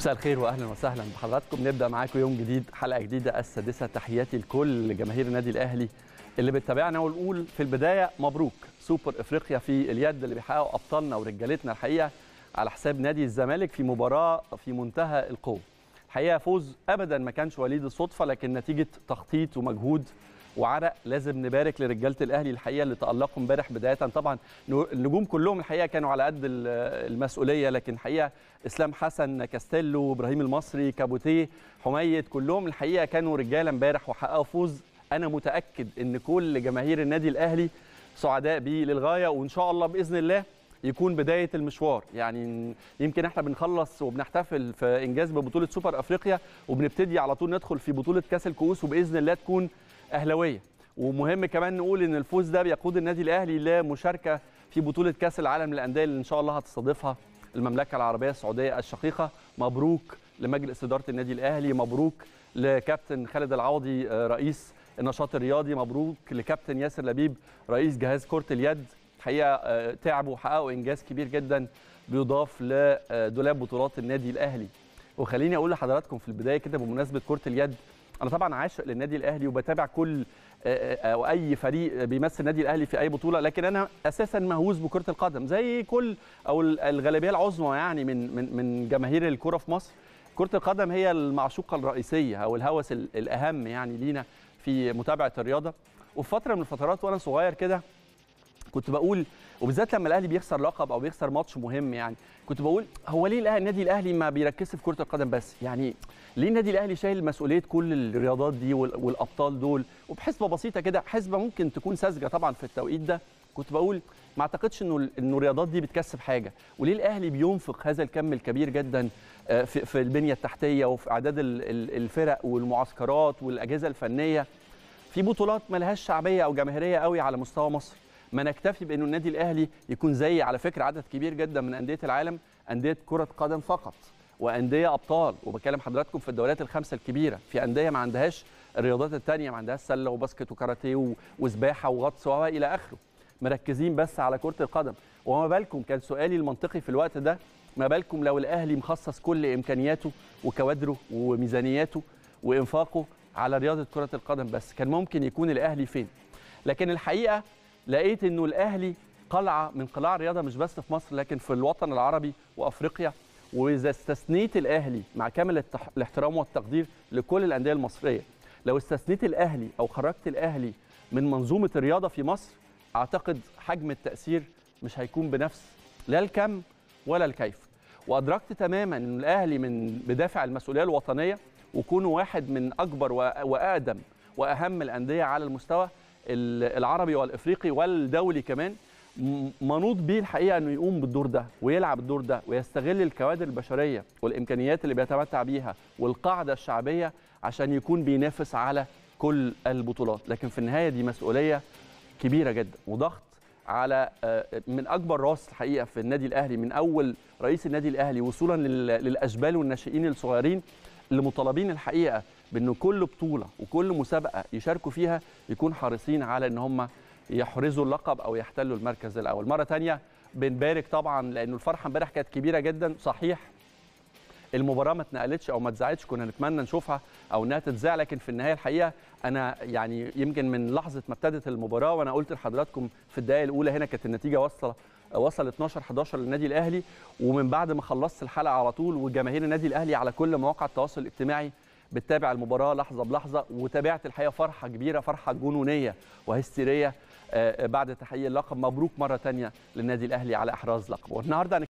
مساء الخير واهلا وسهلا بحضراتكم نبدا معاكم يوم جديد حلقه جديده السادسه تحياتي لكل جماهير النادي الاهلي اللي بتتابعنا ونقول في البدايه مبروك سوبر افريقيا في اليد اللي بيحققوا ابطالنا ورجالتنا الحقيقه على حساب نادي الزمالك في مباراه في منتهى القوه الحقيقه فوز ابدا ما كانش وليد الصدفه لكن نتيجه تخطيط ومجهود وعرق لازم نبارك لرجاله الاهلي الحقيقه اللي تالقوا امبارح بدايه طبعا النجوم كلهم الحقيقه كانوا على قد المسؤوليه لكن الحقيقه اسلام حسن كاستيلو ابراهيم المصري كابوتيه حميد كلهم الحقيقه كانوا رجاله امبارح وحققوا فوز انا متاكد ان كل جماهير النادي الاهلي سعداء بيه للغايه وان شاء الله باذن الله يكون بدايه المشوار يعني يمكن احنا بنخلص وبنحتفل في انجاز ببطوله سوبر افريقيا وبنبتدي على طول ندخل في بطوله كاس الكؤوس وباذن الله تكون اهلاويه ومهم كمان نقول ان الفوز ده بيقود النادي الاهلي لمشاركه في بطوله كاس العالم للانديه اللي ان شاء الله هتستضيفها المملكه العربيه السعوديه الشقيقه مبروك لمجلس اداره النادي الاهلي مبروك لكابتن خالد العوضي رئيس النشاط الرياضي مبروك لكابتن ياسر لبيب رئيس جهاز كره اليد الحقيقه تعبوا وحققوا انجاز كبير جدا بيضاف لدولاب بطولات النادي الاهلي وخليني اقول لحضراتكم في البدايه كده بمناسبه كره اليد انا طبعا عاشق للنادي الاهلي وبتابع كل او اي فريق بيمثل النادي الاهلي في اي بطوله لكن انا اساسا مهووس بكره القدم زي كل او الغالبيه العظمى يعني من من من جماهير الكره في مصر كره القدم هي المعشوقه الرئيسيه او الهوس الاهم يعني لينا في متابعه الرياضه وفي فتره من الفترات وانا صغير كده كنت بقول وبالذات لما الاهلي بيخسر لقب او بيخسر ماتش مهم يعني كنت بقول هو ليه النادي الاهلي ما بيركزش في كره القدم بس يعني ليه النادي الاهلي شايل مسؤوليه كل الرياضات دي والابطال دول وبحسبه بسيطه كده حسبه ممكن تكون ساذجه طبعا في التوقيت ده كنت بقول ما اعتقدش انه انه الرياضات دي بتكسب حاجه وليه الاهلي بينفق هذا الكم الكبير جدا في, في البنيه التحتيه وفي اعداد الفرق والمعسكرات والاجهزه الفنيه في بطولات ما لهاش شعبيه او جماهيريه قوي على مستوى مصر ما نكتفي بانه النادي الاهلي يكون زي على فكره عدد كبير جدا من انديه العالم انديه كره قدم فقط وانديه ابطال وبكلم حضراتكم في الدوريات الخمسه الكبيره في انديه ما عندهاش الرياضات الثانيه ما عندهاش سله وباسكت وكاراتيه وسباحه وغطس والى اخره مركزين بس على كره القدم وما بالكم كان سؤالي المنطقي في الوقت ده ما بالكم لو الاهلي مخصص كل امكانياته وكوادره وميزانياته وانفاقه على رياضه كره القدم بس كان ممكن يكون الاهلي فين لكن الحقيقه لقيت انه الاهلي قلعه من قلاع الرياضه مش بس في مصر لكن في الوطن العربي وافريقيا واذا استثنيت الاهلي مع كامل التح... الاحترام والتقدير لكل الانديه المصريه لو استثنيت الاهلي او خرجت الاهلي من منظومه الرياضه في مصر اعتقد حجم التاثير مش هيكون بنفس لا الكم ولا الكيف وادركت تماما ان الاهلي من بدافع المسؤوليه الوطنيه وكونه واحد من اكبر واقدم واهم الانديه على المستوى العربي والافريقي والدولي كمان منوط بيه الحقيقه انه يقوم بالدور ده ويلعب الدور ده ويستغل الكوادر البشريه والامكانيات اللي بيتمتع بيها والقاعده الشعبيه عشان يكون بينافس على كل البطولات لكن في النهايه دي مسؤوليه كبيره جدا وضغط على من اكبر راس الحقيقه في النادي الاهلي من اول رئيس النادي الاهلي وصولا للاشبال والناشئين الصغيرين اللي مطالبين الحقيقه بانه كل بطوله وكل مسابقه يشاركوا فيها يكون حريصين على ان هم يحرزوا اللقب او يحتلوا المركز الاول مره ثانيه بنبارك طبعا لانه الفرحه امبارح كانت كبيره جدا صحيح المباراه ما اتنقلتش او ما اتذاعتش كنا نتمنى نشوفها او انها تتذاع لكن في النهايه الحقيقه انا يعني يمكن من لحظه ما ابتدت المباراه وانا قلت لحضراتكم في الدقائق الاولى هنا كانت النتيجه واصله وصل 12 11 للنادي الاهلي ومن بعد ما خلصت الحلقه على طول وجماهير النادي الاهلي على كل مواقع التواصل الاجتماعي بتتابع المباراه لحظه بلحظه وتابعت الحقيقه فرحه كبيره فرحه جنونيه وهستيريه بعد تحقيق اللقب مبروك مره ثانيه للنادي الاهلي على احراز لقبه والنهارده